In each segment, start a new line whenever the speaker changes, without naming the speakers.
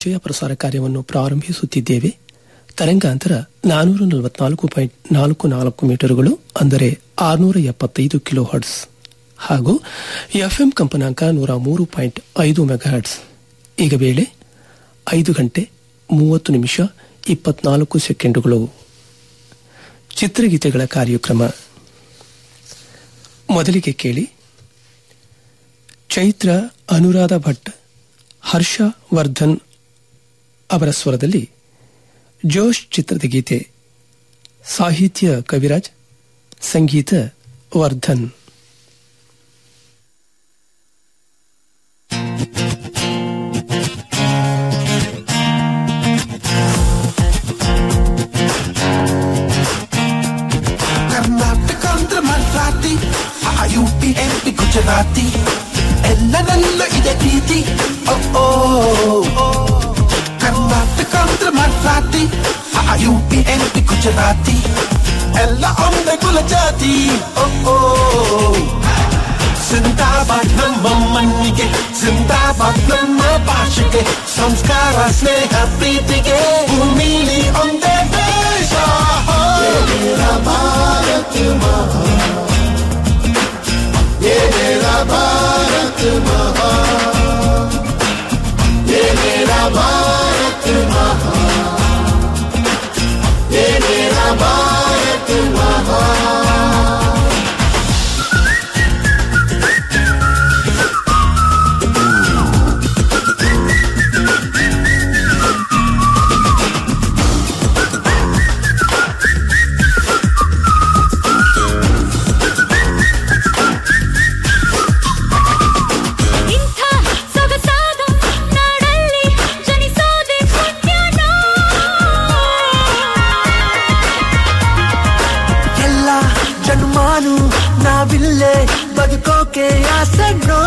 ವಿಷಯ ಪ್ರಸಾರ ಕಾರ್ಯವನ್ನು ಪ್ರಾರಂಭಿಸುತ್ತಿದ್ದೇವೆ ತರಂಗಾಂತರ ನಾನೂರ ನಲವತ್ನಾಲ್ಕು ಪಾಯಿಂಟ್ ನಾಲ್ಕು ನಾಲ್ಕು ಮೀಟರ್ಗಳು ಅಂದರೆ ಆರುನೂರ ಎಪ್ಪತ್ತೈದು ಕಿಲೋ ಹರ್ಟ್ಸ್ ಹಾಗೂ ಎಫ್ಎಂ ಕಂಪನಾಂಕ ನೂರ ಮೂರು ಪಾಯಿಂಟ್ ಐದು ಮೆಗಾಹರ್ಟ್ಸ್ ಈಗ ವೇಳೆ ಐದು ಗಂಟೆ ಮೂವತ್ತು ನಿಮಿಷ ಇಪ್ಪತ್ನಾಲ್ಕು ಸೆಕೆಂಡುಗಳು ಚಿತ್ರಗೀತೆಗಳ ಕಾರ್ಯಕ್ರಮ ಮೊದಲಿಗೆ ಕೇಳಿ ಚೈತ್ರ ಅನುರಾಧ ಭಟ್ ಹರ್ಷ ವರ್ಧನ್ ಅವರ ಸ್ವರದಲ್ಲಿ ಜೋಶ್ ಚಿತ್ರದ ಗೀತೆ ಸಾಹಿತ್ಯ ಕವಿರಾಜ್ ಸಂಗೀತ ವರ್ಧನ್
ಕರ್ನಾಟಕಾಂಧ್ರ ಮರಾಠಿ ಆ U P M P Gujarati ಎಲ್ಲರಲ್ಲೂ ಇದೆ ಪ್ರೀತಿ ಓ ಓ ಓ. ಕರ್ನಾಟಕಾಂಧ್ರ ಮರಾಠಿ ಆ U P M P Gujarati ಎಲ್ಲ ಒಂದೇ ಕುಲ ಜಾತಿ ಓ ಓ ಸಿಂದಾಬಾದ್ ನಮ್ಮ ಮಣ್ಣಿಗೆ ಸಿಂದಾಬಾದ್ ನಮ್ಮ ಭಾಷೆಗೆ ಸಂಸ್ಕಾರ ಸ್ನೇಹ ಪ್ರೀತಿಗೆ ಭೂಮಿಲಿ ಒಂದೇ ದೇಶ
ಇಂಥ ಸೊಗಸಾದ ನಾಡಲ್ಲಿ ಜನಿಸೋದೆ ಪುಣ್ಯನೋ
ಎಲ್ಲ ಜನ್ಮಾನು ನಾವಿಲ್ಲೇ ಬದುಕೋಕೆ ಆಸೆನೋ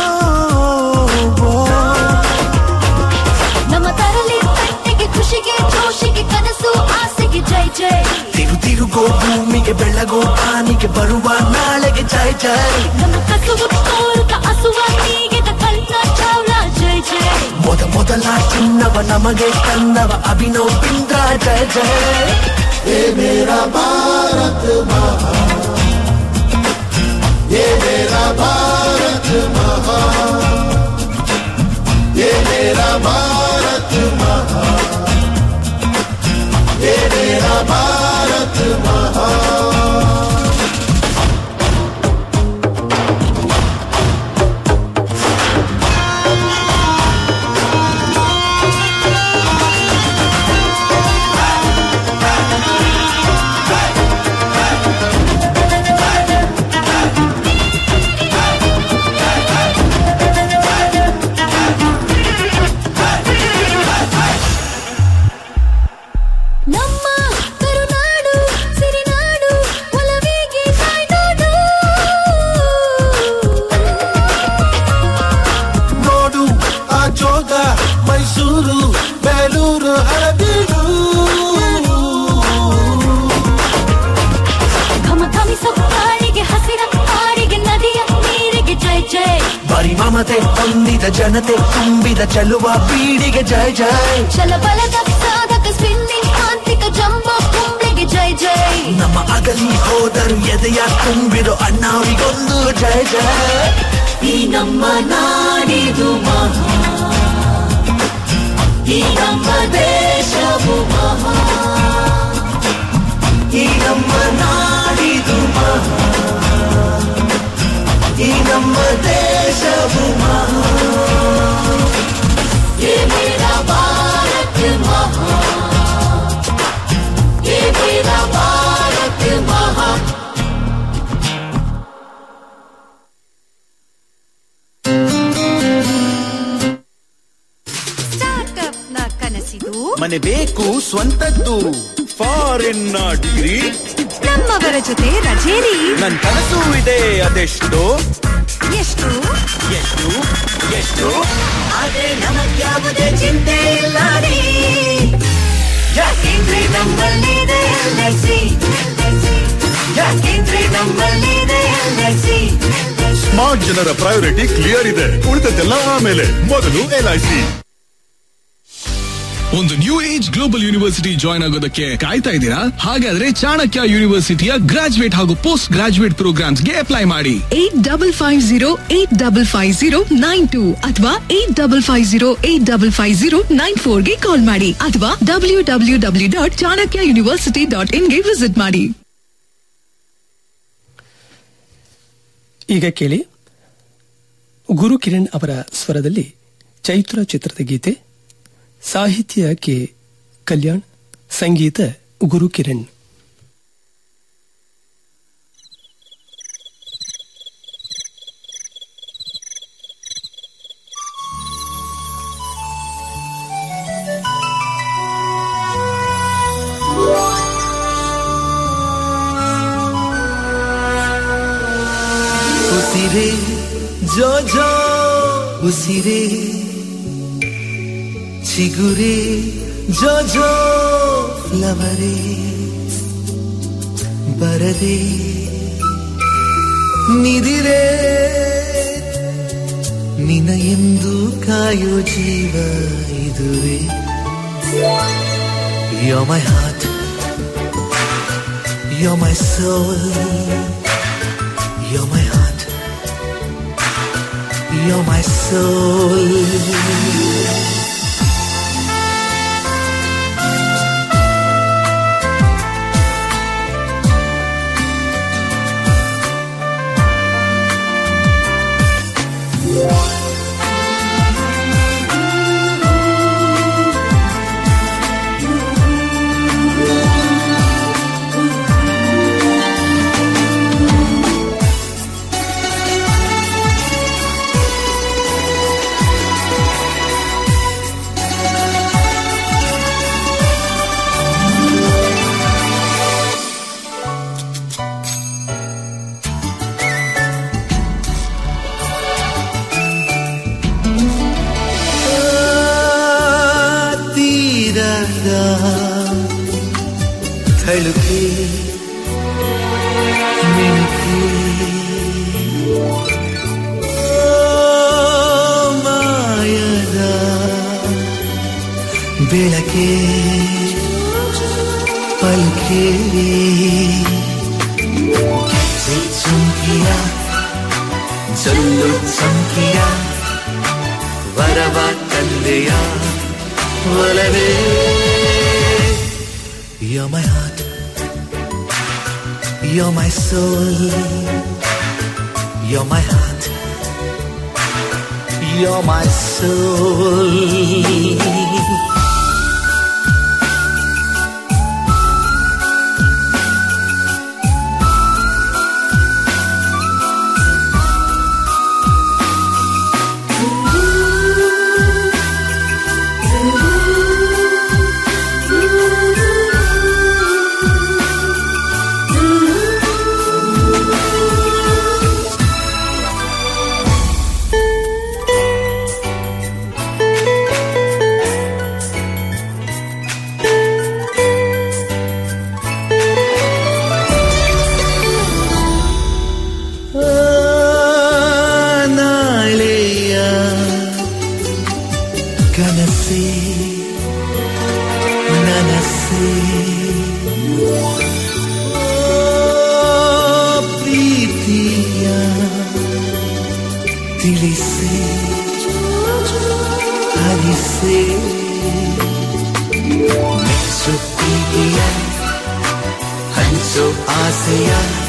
ನಮ್ಮ ತರಲಿ ಕಣ್ಣಿಗೆ ಖುಷಿಗೆ ಜೋಶಿಗೆ ಕನಸು ಆಸೆಗೆ ಜೈ ಜೈ
ತಿರು ತಿರುಗೋ ಭೂಮಿಗೆ ಬೆಳಗೋ ಪಾನಿಗೆ ಬರುವ ನಾಳೆಗೆ ಜೈ ಜೈ
ನಮ್ಮ ಕಸುವು ತೋರುತ್ತ ಹಸುವ ನೀಗಿದ ಕಲ್ನ ಚಾವ್ಲಾ ಜೈ ಜೈ
ಮೊದ ಮೊದಲ ಚಿನ್ನವ ನಮಗೆ ಕನ್ನವ ಅಭಿನವ್ ಬಿಂದ್ರ ಜೈ ಜೈ ಏ ಮೇರಾ ಭಾರತ ಮಹಾ ಏ ಮೇರಾ ಭಾರತ ಮಹಾ ಏ ಮೇರಾ ಭಾರತ ಮಹಾ ಏ ಮೇರಾ ಭಾರತ ಮಹಾ
ನಮ್ಮ ಕರುನಾಡು ಸಿರಿನಾಡು ಒಲವಿಗೆ ಕಾಯ್ದೋಡು
ನೋಡು ಆ ಜೋಗ ಮೈಸೂರು ಬೇಲೂರು ಹಳಬೀಡು
ಘಮ ಘಮಿಸೋ ಕಾಳಿಗೆ ಹಸಿರ ಕಾಡಿಗೆ ನದಿಯ ನೀರಿಗೆ ಜೈ ಜೈ
ಬರಿ ಮಮತೆ ಹೊಂದಿದ ಜನತೆ ತುಂಬಿದ ಚಲುವ ಬೀಡಿಗೆ ಜಯ ಜಯ
ಛಲಬಲದ ಸಾಧಕ ಸ್ಪಿನ್ನಿಂಗ್ ಕಾಂತಿಕ ಜಂಬೋ ಕುಂಬ್ಳಿಗೆ ಜೈ ಜೈ
ನಮ್ಮ ಅಗಲಿ ಹೋದರು ಎದೆಯ ತುಂಬಿರೋ ಅಣ್ಣಾವಿಗೊಂದು ಜಯ ಜಯ
ಈ ನಮ್ಮ ನಾಡಿದು ಮಹಾ ಈ ನಮ್ಮ ದೇಶವು ಮಹಾ
ಈ ನಮ್ಮ ನಾಡಿದು ಮಹಾ ಈ ನಮ್ಮ ದೇಶವು ಮಹಾ
ये मेरा भारत महा ये मेरा भारत महा
ಸ್ಟಾರ್ಟ್ಅಪ್ ನ ಕನಸಿದು
ಮನೆ ಬೇಕು ಸ್ವಂತದ್ದು ಫಾರಿನ್ ಡಿಗ್ರಿ
ನಮ್ಮವರ ಜೊತೆ ರಜೇರಿ
ನನ್ ಕನಸು ಇದೆ ಅದೆಷ್ಟು
ಎಷ್ಟು
ಎಷ್ಟು ಎಷ್ಟು
ಅದೇ ನಮಗ್ಯಾವುದೇ ಚಿಂತೆ ಇಲ್ಲ ರೀ ಯಾಕೆಂದ್ರೆ ನಮ್ಮಲ್ಲಿದೆ LIC. ಯಾಕೆಂದ್ರೆ ನಮ್ಮಲ್ಲಿದೆ LIC.
ಸ್ಮಾರ್ಟ್ ಜನರ ಪ್ರಯಾರಿಟಿ ಕ್ಲಿಯರ್ ಇದೆ ಉಳಿದದ್ದೆಲ್ಲ ಆಮೇಲೆ ಮೊದಲು ಎಲ್ಐಸಿ ಒಂದು new age global university join ಆಗೋದಕ್ಕೆ ಕಾಯ್ತಾ ಇದ್ದೀರಾ ಹಾಗಾದ್ರೆ ಚಾಣಕ್ಯ ಯೂನಿವರ್ಸಿಟಿಯ ಗ್ರಾಜುಯೇಟ್ ಹಾಗೂ ಪೋಸ್ಟ್ ಗ್ರಾಜುಯೇಟ್ ಪ್ರೋಗ್ರಾಮ್ಸ್ಗೆ ಅಪ್ಲೈ ಮಾಡಿ
eight double five zero eight double five zero nine two ಅಥವಾ eight double five zero eight double five zero nine ಫೋರ್ಗೆ ಕಾಲ್ ಮಾಡಿ ಅಥವಾ W W W dot Chanakya university dot ಇನ್ಗೆ ವಿಸಿಟ್ ಮಾಡಿ
ಈಗ ಕೇಳಿ ಗುರು ಕಿರಣ್ ಅವರ ಸ್ವರದಲ್ಲಿ ಚೈತ್ರ ಚಿತ್ರದ ಗೀತೆ ಸಾಹಿತ್ಯ ಕೆ ಕಲ್ಯಾಣ್ ಸಂಗೀತ ಗುರು ಕಿರಣ್
ಉಸಿರೇ ಜೋ ಜೋ ಉಸಿರೇ ಚಿಗುರೇ ಜೋ ಜೋ ಫ್ಲವರೇ ಬರದೆ ನಿದಿರೇ ನಿನ ಎಂದು ಕಾಯೋ ಜೀವ ಇದುವೇ yo my heart yo my soul You're my heart. You're my soul. ತೀರದ ಥಳುಕೆ ಮಿಣುಕೆ ಮಾಯದ ಬೆಳಕೆ ಪಲ್ಕೆ ಚುಂಕಿಯ ಜಲ್ಲು ಚಂಕಿಯ ವರವ ತಂದೆಯ ಒಲವೇ You're my heart You're my soul You're my heart You're my soul ನಾಳೆಯ ಕನಸೆ ನನಸೆ ಪ್ರೀತಿಯ ತಿಳಿಸೆ ಹರಿಸೆ ಮೆಚ್ಚು ಪ್ರೀತಿಯ ಹಂಚು ಆಸೆಯ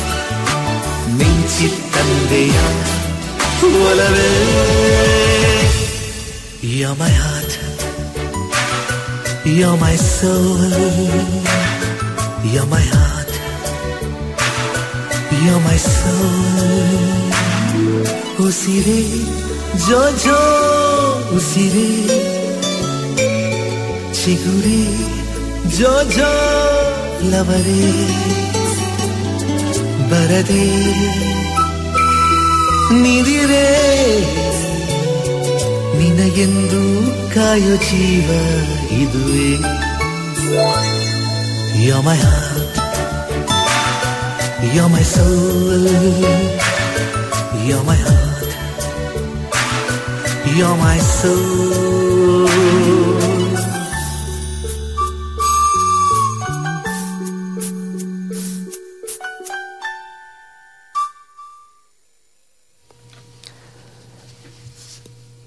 ಮಿಂಚಿ ತಂದೆಯ ಒಲವೇ You're my heart You're my soul You're my heart You're my soul ಉಸಿರೇ ಜೋ ಜೋ ಉಸಿರೇ ಚಿಗುರೇ ಜೋ ಜೋ ಲವರೇ ಬರದೆ ನಿದಿರೇ ನಿನಗೆಂದು ಕಾಯೋ ಜೀವ ಇದುವೇ You're my heart You're my soul You're my heart You're my soul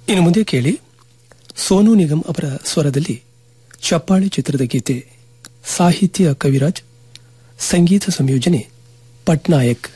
ಇನ್ನು ಮುಂದೆ ಕೇಳಿ ಸೋನು ನಿಗಮ್ ಅವರ ಸ್ವರದಲ್ಲಿ ಚಪ್ಪಾಳೆ ಚಿತ್ರದ ಗೀತೆ ಸಾಹಿತ್ಯ ಕವಿರಾಜ್ ಸಂಗೀತ ಸಂಯೋಜನೆ ಪಟ್ನಾಯಕ್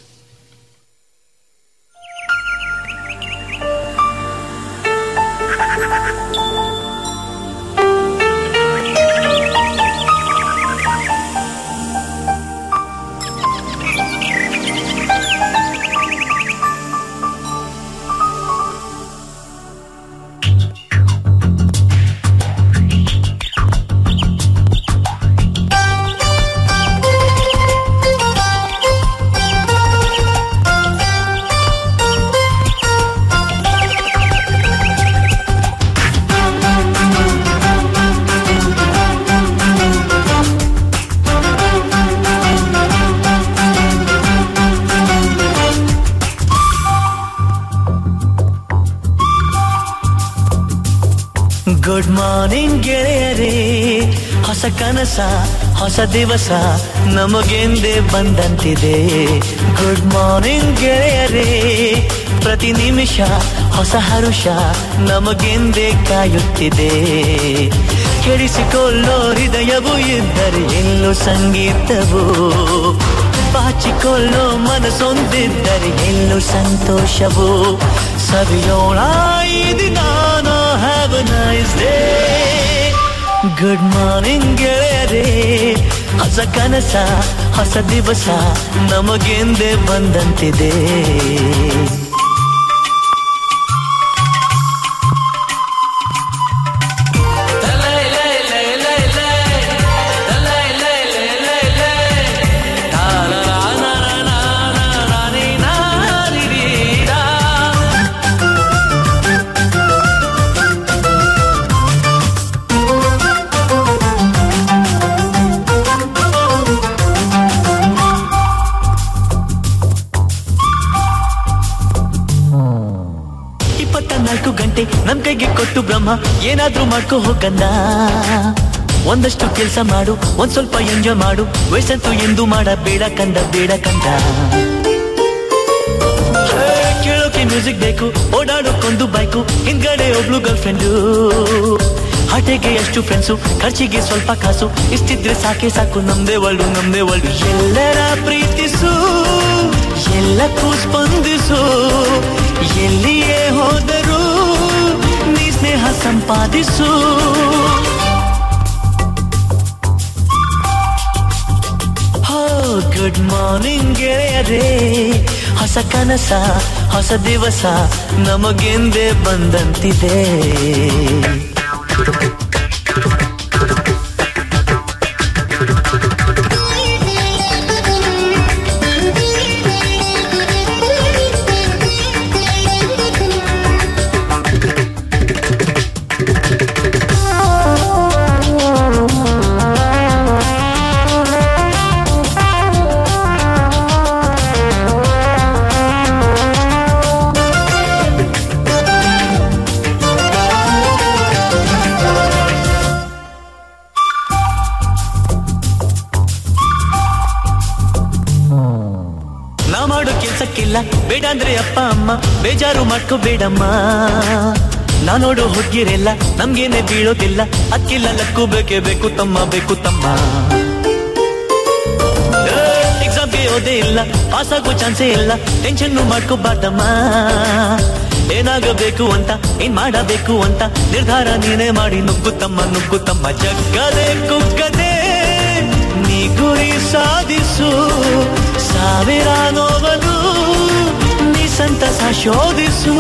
ಗುಡ್ ಮಾರ್ನಿಂಗ್ ಗೆಳೆಯರೇ ಹೊಸ ಕನಸ ಹೊಸ ದಿವಸ ನಮಗೆಂದೇ ಬಂದಂತಿದೆ ಗುಡ್ ಮಾರ್ನಿಂಗ್ ಗೆಳೆಯರೇ ಪ್ರತಿ ನಿಮಿಷ ಹೊಸ ಹರುಷ ನಮಗೆಂದೇ ಕಾಯುತ್ತಿದೆ ಕೆಡಿಸಿಕೊಳ್ಳೋ ಹೃದಯವು ಇದ್ದರೆ ಎಲ್ಲೋ ಸಂಗೀತವು ಬಾಚಿಕೊಳ್ಳೋ ಮನಸ್ಸೊಂದಿದ್ದರೆ ಎಲ್ಲೋ ಸಂತೋಷವು ಸವಿಯೋಣ ಈ ದಿನ have nice day good morning ಗೆಳೆಯರೇ ಹೊಸ ಕನಸ ಹೊಸ ದಿವಸ ನಮಗೆಂದೇ ಬಂದಂತಿದೆ ಇಪ್ಪತ್ತ ನಾಲ್ಕು ಗಂಟೆ ನಮ್ ಕೈಗೆ ಕೊಟ್ಟು ಬ್ರಹ್ಮ ಏನಾದ್ರೂ ಮಾಡ್ಕೋ ಹೋಗಂದ ಒಂದಷ್ಟು ಕೆಲಸ ಮಾಡು ಒಂದ್ ಸ್ವಲ್ಪ ಎಂಜಾಯ್ ಮಾಡು ವಯಸ್ಸಂತೂ ಎಂದು ಮಾಡಬೇಡ ಕಂದ ಬೇಡ ಕಂದ ಹೇ, ಕೇಳೋಕೆ ಮ್ಯೂಸಿಕ್ ಬೇಕು ಓಡಾಡೋಕೊಂದು ಬೈಕು ಹಿಂದ್ಗಡೆ ಒಬ್ಳು ಗರ್ಲ್ ಫ್ರೆಂಡು ಹಟೆಗೆ ಎಷ್ಟು ಫ್ರೆಂಡ್ಸು ಖರ್ಚಿಗೆ ಸ್ವಲ್ಪ ಕಾಸು ಇಷ್ಟಿದ್ರೆ ಸಾಕೆ ಸಾಕು ನಮ್ದೇ ಒಳ್ಳು ನಮ್ದೇ ಒಳ್ಳು ಎಲ್ಲರ ಪ್ರೀತಿಸು ಎಲ್ಲಕ್ಕೂ ಸ್ಪಂದಿಸು ಎಲ್ಲಿಯೇ ಹೋದರೂ ನೀ ಸ್ನೇಹ ಸಂಪಾದಿಸು ಗುಡ್ ಮಾರ್ನಿಂಗ್ ಗೆಳೆಯರೇ ಹೊಸ ಕನಸ ಹೊಸ ದಿವಸ ನಮಗೆಂದೇ ಬಂದಂತಿದೆ ನಾ ಮಾಡೋ ಕೆಲ್ಸಕ್ಕಿಲ್ಲ ಬೇಡ ಅಂದ್ರೆ ಅಪ್ಪ ಅಮ್ಮ ಬೇಜಾರು ಮಾಡ್ಕೋಬೇಡಮ್ಮ ನಾ ನೋಡೋ ಹುಡುಗಿರೆಲ್ಲ ನಮ್ಗೇನೆ ಬೀಳೋದಿಲ್ಲ ಅಕ್ಕಿಲ್ಲ ಲಕ್ಕು ಬೇಕೇ ಬೇಕು ತಮ್ಮ ಬೇಕು ತಮ್ಮ ಎಕ್ಸಾಮ್ಗೆ ಓದೇ ಇಲ್ಲ ಪಾಸ್ ಆಗೋ ಚಾನ್ಸೇ ಇಲ್ಲ ಟೆನ್ಷನ್ ಮಾಡ್ಕೋಬಾರ್ದಮ್ಮ ಏನಾಗಬೇಕು ಅಂತ ಏನ್ ಮಾಡಬೇಕು ಅಂತ ನಿರ್ಧಾರ ನೀನೇ ಮಾಡಿ ನುಗ್ಗುತ್ತಮ್ಮ ನುಗ್ಗುತ್ತಮ್ಮ ಜಗ್ಗದೆ ಕುಗ್ಗದೆ ನೀ ಗುರಿ ಸಾಧಿಸು ಸಾವಿರ ನೋವನು ನೀ ಸಂತಸ ಶೋಧಿಸು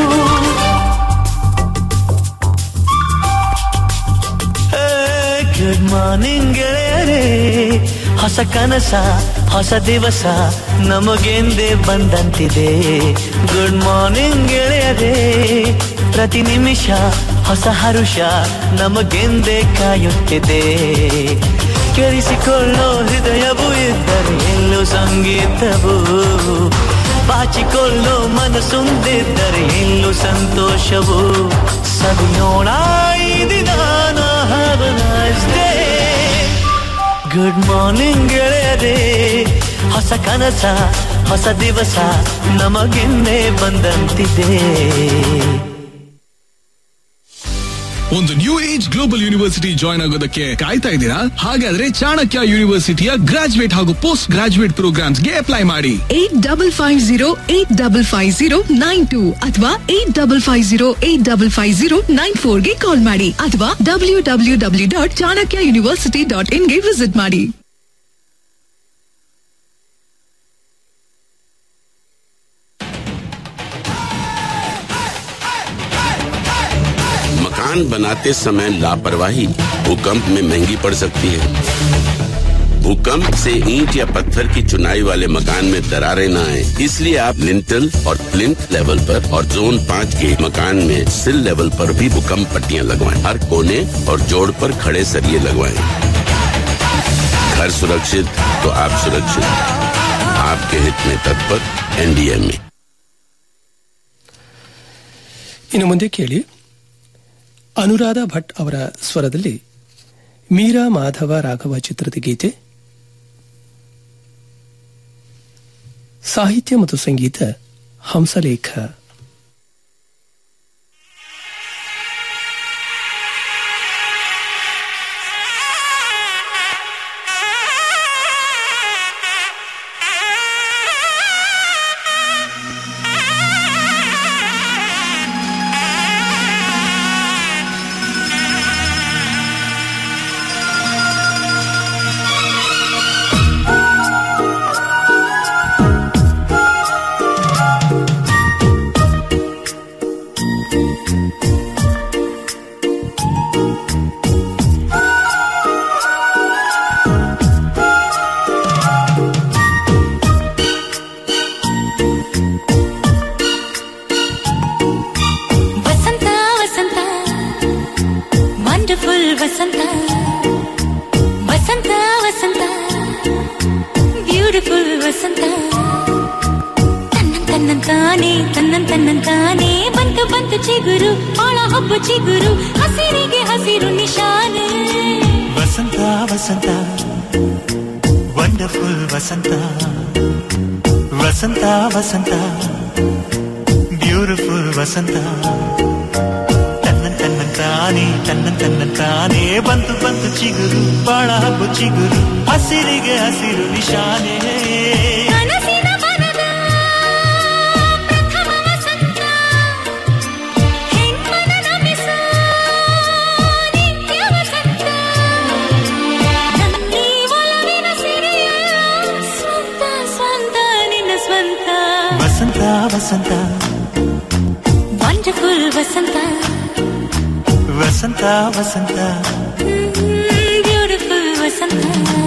ಗುಡ್ ಮಾರ್ನಿಂಗ್ ಗೆಳೆಯರೇ ಹೊಸ ಕನಸ ಹೊಸ ದಿವಸ ನಮಗೆಂದೇ ಬಂದಂತಿದೆ ಗುಡ್ ಮಾರ್ನಿಂಗ್ ಗೆಳೆಯರೇ ಪ್ರತಿ ನಿಮಿಷ ಹೊಸ ಹರುಷ ನಮಗೆಂದೇ ಕಾಯುತ್ತಿದೆ ಕೆರಿಸಿಕೊಳ್ಳೋ ಹೃದಯವು ಇದ್ದರೆ ಎಲ್ಲೋ ಸಂಗೀತವು ಬಾಚಿಕೊಳ್ಳೋ ಮನಸ್ಸೊಂದಿದ್ದರೆ ಎಲ್ಲೋ ಸಂತೋಷವು ಸವಿಯೋಣ ಈ ದಿನ have a nice day good morning ಗೆಳೆಯರೇ ಹೊಸ ಕನಸ ಹೊಸ ದಿವಸ ನಮಗೆನ್ನೆ ಬಂದಂತಿದೆ
ಒಂದು new age global university join ಆಗೋದಕ್ಕೆ ಕಾಯ್ತಾ ಇದ್ದೀರಾ ಹಾಗಾದ್ರೆ ಚಾಣಕ್ಯ ಯೂನಿವರ್ಸಿಟಿಯ ಗ್ರಾಜುಯೇಟ್ ಹಾಗೂ ಪೋಸ್ಟ್ ಗ್ರಾಜುಯೇಟ್ ಪ್ರೋಗ್ರಾಮ್ಸ್ಗೆ ಅಪ್ಲೈ ಮಾಡಿ
eight double five zero eight double five zero nine two ಅಥವಾ eight double five zero eight double five zero nine ಫೋರ್ಗೆ ಕಾಲ್ ಮಾಡಿ ಅಥವಾ W W W dot Chanakya university dot ಇನ್ಗೆ ವಿಸಿಟ್ ಮಾಡಿ
मकान बनाते समय लापरवाही भूकंप में महंगी पड़ सकती है भूकंप से ईंट या पत्थर की चुनाई वाले मकान में दरारें न आए इसलिए आप लिंटल और प्लिंथ लेवल पर और जोन पाँच के मकान में सिल लेवल पर भी भूकंप पट्टियां लगवाएं हर कोने और जोड़ पर खड़े सरिये लगवाएं घर सुरक्षित तो आप सुरक्षित आपके हित में तत्पर एनडीए में
ಇನ್ನು ಮುಂದೆ ಕೇಳಿ ಅನುರಾಧ ಭಟ್ ಅವರ ಸ್ವರದಲ್ಲಿ ಮೀರಾ ಮಾಧವ ರಾಘವ ಚಿತ್ರದ ಗೀತೆ ಸಾಹಿತ್ಯ ಮತ್ತು ಸಂಗೀತ ಹಂಸಲೇಖ
ವಸಂತ ವಸಂತ ವಂಡರ್ಫುಲ್ ವಸಂತ ವಸಂತ ವಸಂತ ಬ್ಯೂಟಿಫುಲ್ ವಸಂತ ತನ್ನನ್ ತನ್ನಂತಾನೆ ತನ್ನನ್ ತನ್ನಂತಾನೆ ಬಂತು ಬಂತು ಚಿಗುರು ಬಾಳ ಹಬ್ಬ ಚಿಗುರು ಹಸಿರಿಗೆ ಹಸಿರು ನಿಶಾನೆ
ವಸಂತ ವಸಂತ ವಂಡರ್ಫುಲ್ ವಸಂತ ವಸಂತ ವಸಂತ ಬ್ಯೂಟಿಫುಲ್ ವಸಂತ ತನ್ನ ತನ್ನ ತಾನೇ ತನ್ನ ತನ್ನ ತಾನೇ ಬಂತು ಬಂತು ಚಿಗುರು ಬಾಳ ಹಬ್ಬ ಚಿಗುರು ಹಸಿರಿಗೆ ಹಸಿರು ನಿಶಾನೆ
ಕನಸಿನ ವನದ ಪ್ರಥಮ ವಸಂತ ಹೆಣ್ಮನ ನಮಿಸೋ ನಿತ್ಯ ವಸಂತ ನನ್ನಿ ಒಲವಿನ ಸಿರಿಯಲ್ಲ ಸ್ವಂತ ಸ್ವಂತ ನಿನ್ನ ಸ್ವಂತ
ವಸಂತ ವಸಂತ
ವಂಡರ್ಫುಲ್ ವಸಂತ
ವಸಂತ ವಸಂತ
ಬ್ಯೂಟಿಫುಲ್ ವಸಂತ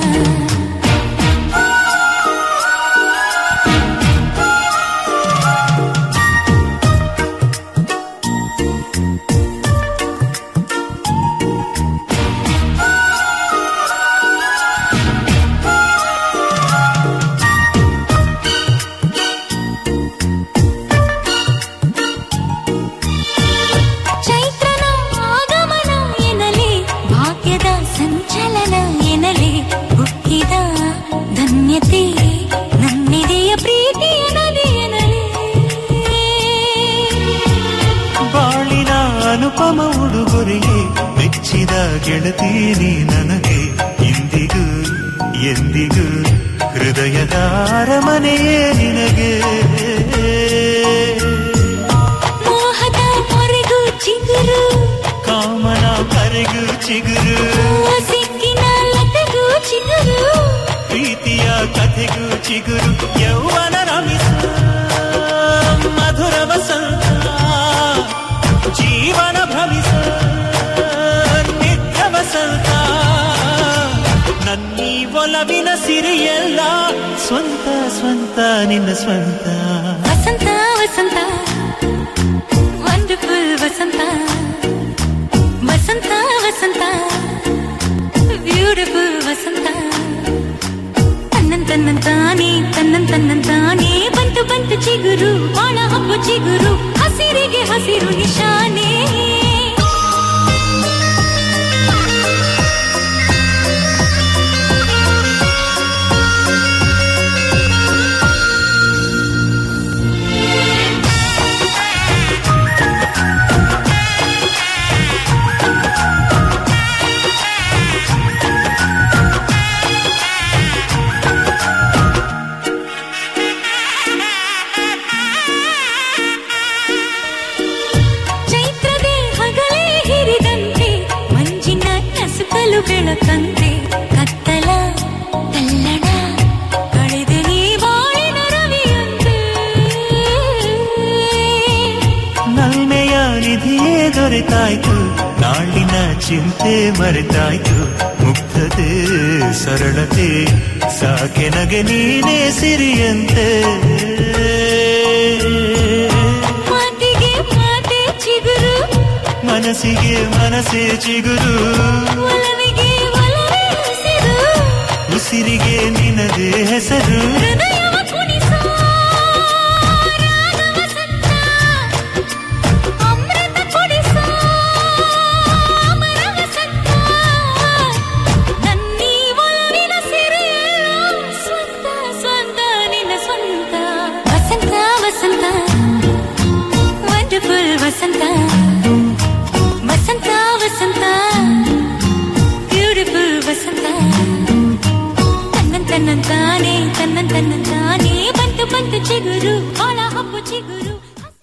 ಚೈತ್ರನ ಆಗಮನ ಎನ್ನಲಿ ಭಾಗ್ಯದ ಸಂಚಲನ ಎನ್ನಲಿ ಹುಟ್ಟಿದ ಧನ್ಯತೆ ನನ್ನೆದೆಯ ಪ್ರೀತಿಯ ನದಿ ಎನ್ನಲಿ
ಬಾಳಿನ ಅನುಪಮ ಉಡುಗೊರೆಗೆ ಮೆಚ್ಚಿದ ಗೆಳತೀನಿ ನನಗೆ ಇಂದಿಗೂ ಎಂದಿಗೂ ಹೃದಯದ ಅರಮನೆಯೇ ನಿನಗೆ
ಮೋಹದ ಮೊರೆಗೂ ಚಿಗುರು
ಕಾಮನ ಕರೆಗೂ ಚಿಗುರು
ಸಿಕ್ಕಿನ ಲತೆಗೂ ಚಿಗುರು
ಪ್ರೀತಿಯ ಕಥೆಗೂ ಚಿಗುರು ಯೌವನ ರಮಿಸ ಮಧುರ ವಸಂತ ಜೀವನ ಭ್ರಮಿಸ ನಿತ್ಯ ವಸಂತ ನನ್ನೀ ಒಲವಿನ ಸಿರಿಯಲ್ಲ ಸ್ವಂತ ಸ್ವಂತ ನಿನ್ನ ಸ್ವಂತ
ವಸಂತ ವಸಂತ ವಂಡರ್ಫುಲ್ ವಸಂತ ವಸಂತ ವಸಂತ ಬ್ಯೂಟಿಫುಲ್ ವಸಂತ ತನ್ನನ್ ತನ್ನಂತಾನೆ ತನ್ನನ್ ತನ್ನಂತಾನೆ ಬಂತು ಬಂತು ಚಿಗುರು ಬಾಳ ಹಬ್ಬ ಚಿಗುರು ಹಸಿರಿಗೆ ಹಸಿರು ನಿಶಾನೆ ಕತ್ತಲು ಬೆಳಕಂತೆ ಕತ್ತಲ ತಲ್ಲಣ ಕಳೆದೆ ನೀ ಬಾಳಿನ ರವಿಯಂತೆ
ನಲ್ಮೆಯ ನಿಧಿಯೇ ದೊರೆತಾಯ್ತು ನಾಳಿನ ಚಿಂತೆ ಮರೆತಾಯ್ತು ಮುಗ್ಧತೆ ಸರಳತೆ ಸಾಕೆನಗೆ ನೀನೇ ಸಿರಿಯಂತೆ
ಮಾತಿಗೆ ಮಾತೆ ಚಿಗುರು
ಮನಸ್ಸಿಗೆ ಮನಸ್ಸೇ ಚಿಗುರು
ಒಲವಿಗೆ ಒಲವೇ ಹಸಿರು
ಉಸಿರಿಗೆ ನಿನದೇ ಹೆಸರು
ಹೃದಯವ ಕುಣಿಸೋ ರಾಗ ವಸಂತ ಅಮೃತ ಕುಡಿಸೋ ಅಮರ ವಸಂತ ನನ್ನೀ ಒಲವಿನ ಸಿರಿಯೆಲ್ಲ ಸ್ವಂತ ಸ್ವಂತ ನಿನ್ನ ಸ್ವಂತ ವಸಂತ ವಸಂತ ವಂಡರ್ಫುಲ್ ವಸಂತ ವಸಂತ ವಸಂತ ಬ್ಯೂಟಿಫುಲ್ ವಸಂತ ತನ್ನನ್ ತನ್ನಂತಾನೆ ತನ್ನನ್ ತನ್ನಂತಾನೆ ಬಂತು ಬಂತು ಚಿಗುರು ಬಾಳ ಹಬ್ಬು ಚಿಗುರು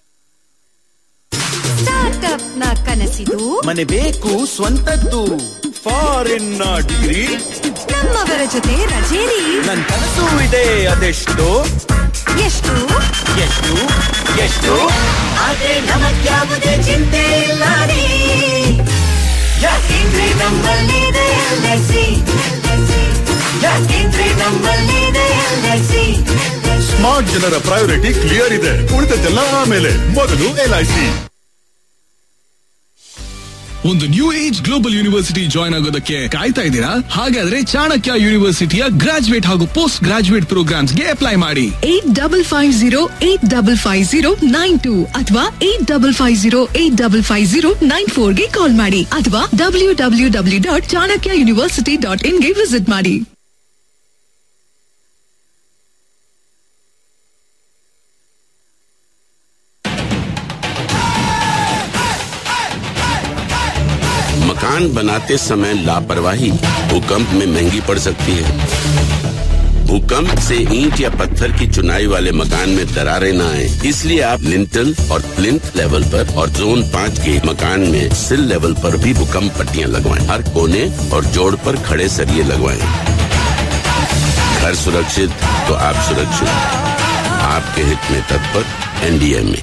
ಸ್ಟಾರ್ಟ್ಅಪ್ ನ ಕನಸಿದು
ಮನೆ ಬೇಕು ಸ್ವಂತದ್ದು ಫಾರಿನ್ ಡಿಗ್ರಿ
ನಮ್ಮವರ ಜೊತೆ ರಜೇರಿ
ನನ್ ಕನಸು ಇದೆ ಅದೆಷ್ಟು
ಎಷ್ಟು
ಎಷ್ಟು ಎಷ್ಟು
ಆದ್ರೆ ನಮಗ್ಯಾವುದೇ ಚಿಂತೆ ಇಲ್ಲ ರೀ ಯಾಕೆಂದ್ರೆ ನಮ್ಮಲ್ಲಿದೆ ಎಲ್ಎಸಿ ಯಾಕೆಂದ್ರೆ ನಮ್ಮಲ್ಲಿದೆ ಎಲ್ಎಸಿ
ಸ್ಮಾರ್ಟ್ ಜನರ ಪ್ರಯಾರಿಟಿ ಕ್ಲಿಯರ್ ಇದೆ ಉಳಿದದ್ದೆಲ್ಲ ಆಮೇಲೆ ಮೊದಲು ಎಲ್ಐಸಿ
ಒಂದು new age global university join ಆಗೋದಕ್ಕೆ ಕಾಯ್ತಾ ಇದ್ದೀರಾ ಹಾಗಾದ್ರೆ ಚಾಣಕ್ಯ ಯೂನಿವರ್ಸಿಟಿಯ ಗ್ರಾಜುಯೇಟ್ ಹಾಗೂ ಪೋಸ್ಟ್ ಗ್ರಾಜುಯೇಟ್ ಪ್ರೋಗ್ರಾಮ್ಸ್ಗೆ ಅಪ್ಲೈ ಮಾಡಿ
eight double five zero eight double five zero nine two ಅಥವಾ eight double five zero eight double five zero nine ಫೋರ್ಗೆ ಕಾಲ್ ಮಾಡಿ ಅಥವಾ W W W dot Chanakya university dot ಇನ್ಗೆ ವಿಸಿಟ್ ಮಾಡಿ
मकान बनाते समय लापरवाही भूकंप में महंगी पड़ सकती है भूकंप से ईंट या पत्थर की चुनाई वाले मकान में दरारें न आए इसलिए आप लिंटल और प्लिंथ लेवल पर और जोन पाँच के मकान में सिल लेवल पर भी भूकंप पट्टियां लगवाएं हर कोने और जोड़ पर खड़े सरिये लगवाएं घर सुरक्षित तो आप सुरक्षित आपके हित में तत्पर एनडीए में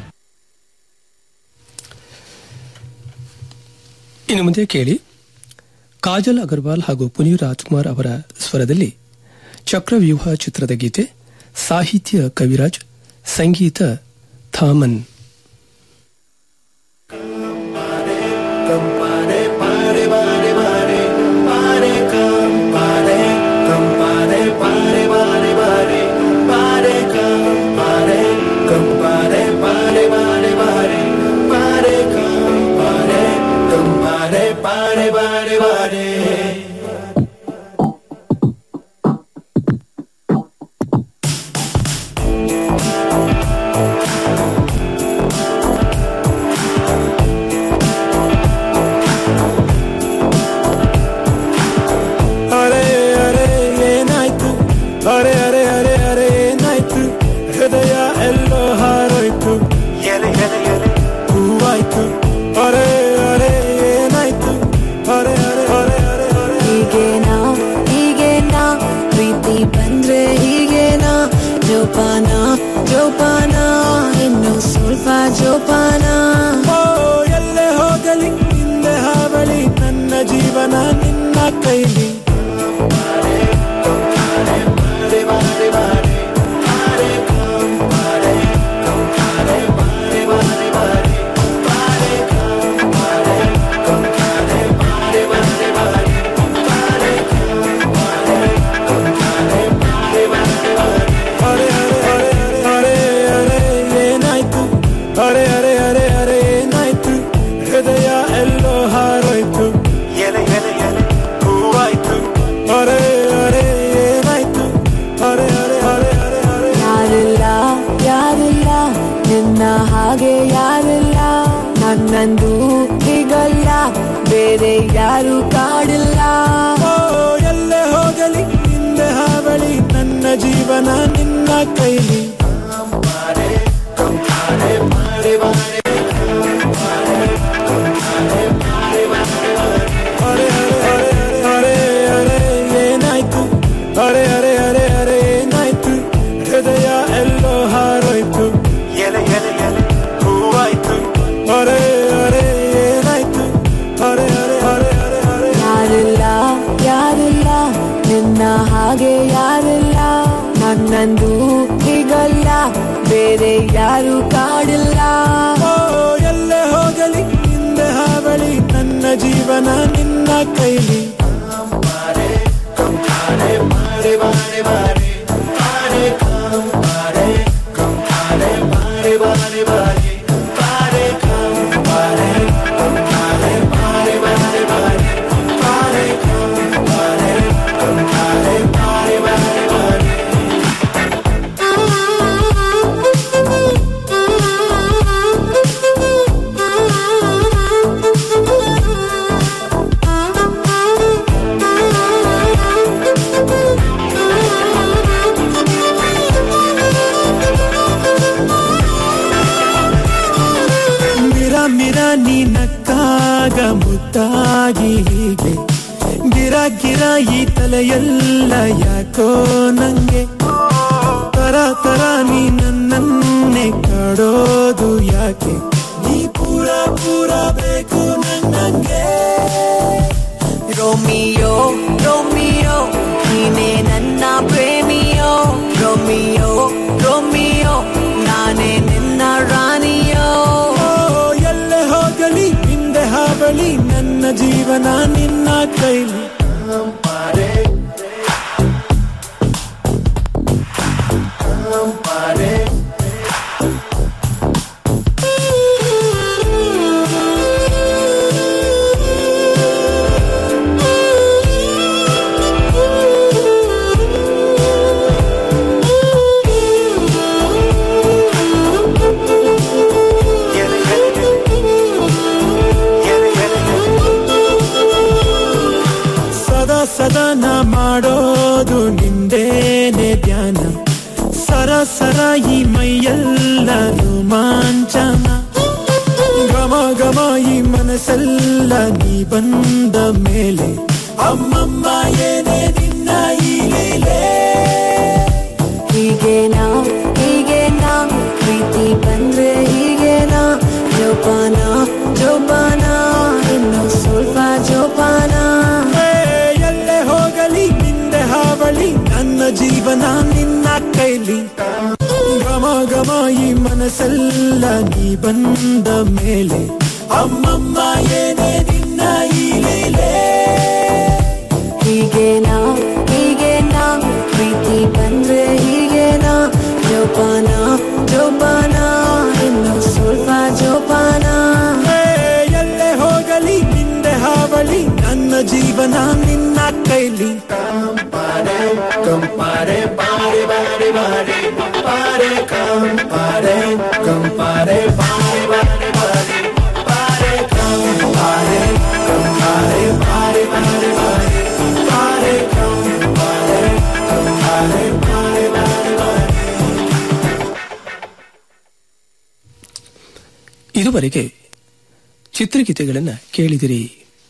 ಇನ್ನು ಮುಂದೆ ಕೇಳಿ ಕಾಜಲ್ ಅಗರ್ವಾಲ್ ಹಾಗೂ ಪುನೀತ್ ರಾಜ್ಕುಮಾರ್ ಅವರ ಸ್ವರದಲ್ಲಿ ಚಕ್ರವ್ಯೂಹ ಚಿತ್ರದ ಗೀತೆ ಸಾಹಿತ್ಯ ಕವಿರಾಜ್ ಸಂಗೀತ ಥಾಮನ್
ಅರೆ ಅರೆ ಏನಾಯ್ತು ಅರೆ ಅರೆ ಅರೆ ಅರೆ ಏನಾಯ್ತು ಹೃದಯ ಎಲ್ಲೋ ಹಾರೋಯ್ತು
ಎಲೆ ಎಲೆ ಎಲೆ
ಹೂವಾಯ್ತು ಅರೆ ಅರೆ ಏನಾಯ್ತು ಅರೆ ಅರೆ ಅರೆ ಅರೆ ಅರೆ
ಹೀಗೇನಾ ಹೀಗೇನಾ ಪ್ರೀತಿ ಬಂದ್ರೆ ಹೀಗೇನಾ ಜೋಪಾನ ಜೋಪಾನ ಇನ್ನು ಸ್ವಲ್ಪ ಜೋಪಾನ
ಓ ಎಲ್ಲೇ ಹೋಗಲಿ ಹಿಂದೆ ಹಾವಳಿ ನನ್ನ ಜೀವನ ನಿನ್ನ ಕೈಲಿ ಅರೆ ಅರೆ ಅರೆ ಅರೆ ಅರೆ ಏನಾಯ್ತು ಅರೆ ಅರೆ ಅರೆ ಅರೆ ಏನಾಯ್ತು ಹೃದಯ ಎಲ್ಲೋ ಹಾರೋಯ್ತು
ಎಲೆ ಎಲೆ ಎಲೆ ಹೂವಾಯ್ತು
ಅರೆ ಅರೆ ಏನಾಯ್ತು ಅರೆ ಅರೆ ಅರೆ ಅರೆ ಅರೆ
ಯಾರಿಲ್ಲ ಯಾರಿಲ್ಲ ನಿನ್ನ ಹಾಗೆ ಯಾರಿಲ್ಲ ನನ್ನಂದು ಹೀಗಲ್ಲ ಬೇರೆ ಯಾರು ಕಾಡಿಲ್ಲ
ಓ ಎಲ್ಲೇ ಹೋಗಲಿ ಹಿಂದೆ ಹಾವಳಿ ನನ್ನ ಜೀವನ ನಿನ್ನ ಕೈಲಿ ಅರೆ ಅರೆ ಅರೆ ಅರೆ
ನಂದು ಹೀಗಲ್ಲ ಬೇರೆ ಯಾರು ಕಾಡಿಲ್ಲ
ಓ ಎಲ್ಲೇ ಹೋಗಲಿ ಹಿಂದೆ ಹಾವಳಿ ನನ್ನ ಜೀವನ ನಿನ್ನ ಕೈಲಿ ಮಿರ ಮಿರ ನೀ ನಕ್ಕಾಗ ಮುದ್ದಾಗಿ ಹೀಗೆ ಗಿರ ಗಿರ ಈ ತಲೆಯೆಲ್ಲ ಯಾಕೋ ನಂಗೆ ತರ ತರ ನೀ ನನ್ನನ್ನೇ ಕಾಡೋದು ಯಾಕೆ ನೀ ಪೂರ ಪೂರ ಬೇಕು ನನ್ನಂಗೆ
ರೋಮಿಯೋ ರೋಮಿಯೋ ನೀನೇ ನನ್ನ ಪ್ರೇಮಿಯೋ ರೋಮಿಯೋ ರೋಮಿಯೋ ನಾನೇ ನಿನ್ನ ರಾಣಿಯೋ
ಓ ಎಲ್ಲೇ ಹೋಗಲಿ ಹಿಂದೆ ಹಾವಳಿ ನನ್ನ ಜೀವನ ನಿನ್ನ ಕೈಲಿ ಸದಾ ಸದಾ ನಾ ಮಾಡೋದು ನಿಂದೇನೆ ಧ್ಯಾನ ಸರ ಸರ ಈ ಮೈಯೆಲ್ಲ ರೋಮಾಂಚನ ಘಮ ಘಮ ಈ ಮನಸ್ಸೆಲ್ಲ ನೀ ಬಂದ ಮೇಲೆ ಅಮ್ಮಮ್ಮ ಏನೇ ನಿನ್ನ ಈ ಲೀಲೆ
ಹೀಗೇನಾ ಹೀಗೇನಾ ಪ್ರೀತಿ ಬಂದ್ರೆ ಹೀಗೇನಾ ಜೋಪಾನ ಜೋಪಾನ ಇನ್ನು ಸ್ವಲ್ಪ ಜೋಪಾನ
ಏ, ಎಲ್ಲೇ ಹೋಗಲಿ ನಿಂದೆ ಹಾವಳಿ ನನ್ನ ಜೀವನ ನಿನ್ನ ಕೈಲಿ ಘಮ ಘಮ ಈ ಮನಸ್ಸೆಲ್ಲ ನೀ ಬಂದ ಮೇಲೆ ಅಮ್ಮಮ್ಮ ಏನೇ ನಿನ್ನ ಈ ಲೀಲೆ
ಹೀಗೇನಾ ಹೀಗೇನಾ ಪ್ರೀತಿ ಬಂದ್ರೆ ಹೀಗೇನಾ ಜೋಪಾನ ಜೋಪಾನ ಇನ್ನು ಸ್ವಲ್ಪ ಜೋಪಾನ
ಏ, ಎಲ್ಲೇ ಹೋಗಲಿ ನಿಂದೆ ಹಾವಳಿ ನನ್ನ ಜೀವನ ನಿನ್ನ ಕೈಲಿ
ಇದುವರೆಗೆ ಚಿತ್ರಗೀತೆಗಳನ್ನು ಕೇಳಿದಿರಿ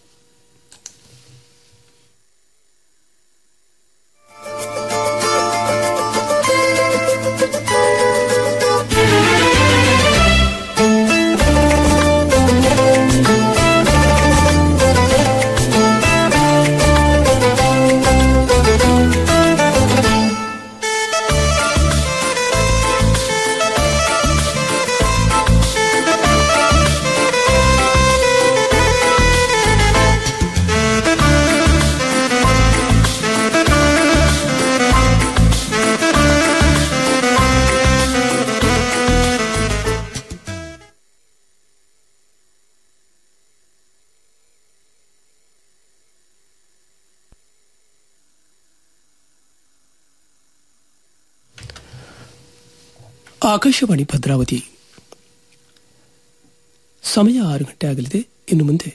ಆಕಾಶವಾಣಿ ಭದ್ರಾವತಿ ಸಮಯ ಆರು ಗಂಟೆ ಆಗಲಿದೆ ಇನ್ನು ಮುಂದೆ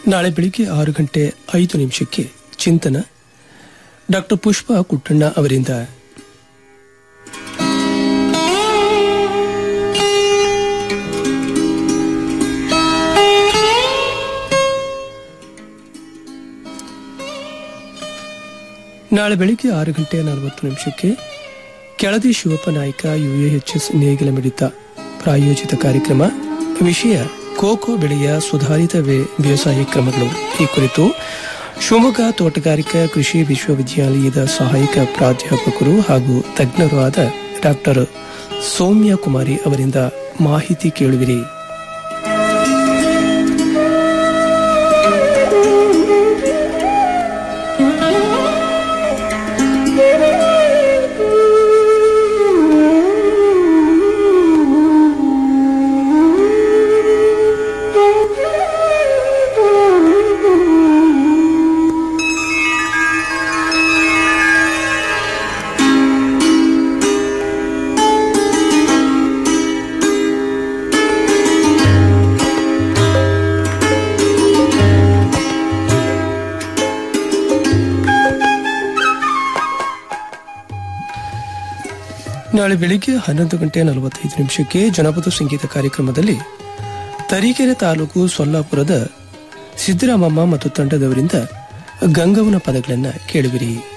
ನಾಳೆ ಬೆಳಿಗ್ಗೆ ಆರು ಗಂಟೆ ಐದು ನಿಮಿಷಕ್ಕೆ ಚಿಂತನ ಡಾಕ್ಟರ್ ಪುಷ್ಪ ಕುಟ್ಟಣ್ಣ ಅವರಿಂದ ನಾಳೆ ಬೆಳಿಗ್ಗೆ ಆರು ಗಂಟೆ ನಲವತ್ತು ನಿಮಿಷಕ್ಕೆ ಕೆಳದಿ ಶಿವಪ್ಪ ನಾಯ್ಕ ಯುಎಎಚ್ಎಸ್ ನೇಗಿಲ ಮಿಡಿತ ಪ್ರಾಯೋಜಿತ ಕಾರ್ಯಕ್ರಮ ವಿಷಯ ಕೋಕೋ ಬೆಳೆಯ ಸುಧಾರಿತ ಬೆ- ಬೇಸಾಯ ಕ್ರಮಗಳು ಈ ಕುರಿತು ಶಿವಮೊಗ್ಗ ತೋಟಗಾರಿಕಾ ಕೃಷಿ ವಿಶ್ವವಿದ್ಯಾಲಯದ ಸಹಾಯಕ ಪ್ರಾಧ್ಯಾಪಕರು ಹಾಗೂ ತಜ್ಞರು ಆದ ಡಾಕ್ಟರ್ ಸೌಮ್ಯ ಕುಮಾರಿ ಅವರಿಂದ ಮಾಹಿತಿ ಕೇಳುವಿರಿ ನಾಳೆ ಬೆಳಿಗ್ಗೆ ಹನ್ನೊಂದು ಗಂಟೆ ನಲವತ್ತೈದು ನಿಮಿಷಕ್ಕೆ ಜನಪದ ಸಂಗೀತ ಕಾರ್ಯಕ್ರಮದಲ್ಲಿ ತರೀಕೆರೆ ತಾಲೂಕು ಸೊಲ್ಲಾಪುರದ ಸಿದ್ದರಾಮಮ್ಮ ಮತ್ತು ತಂಡದವರಿಂದ ಗಂಗವನ ಪದಗಳನ್ನು ಕೇಳುವಿರಿ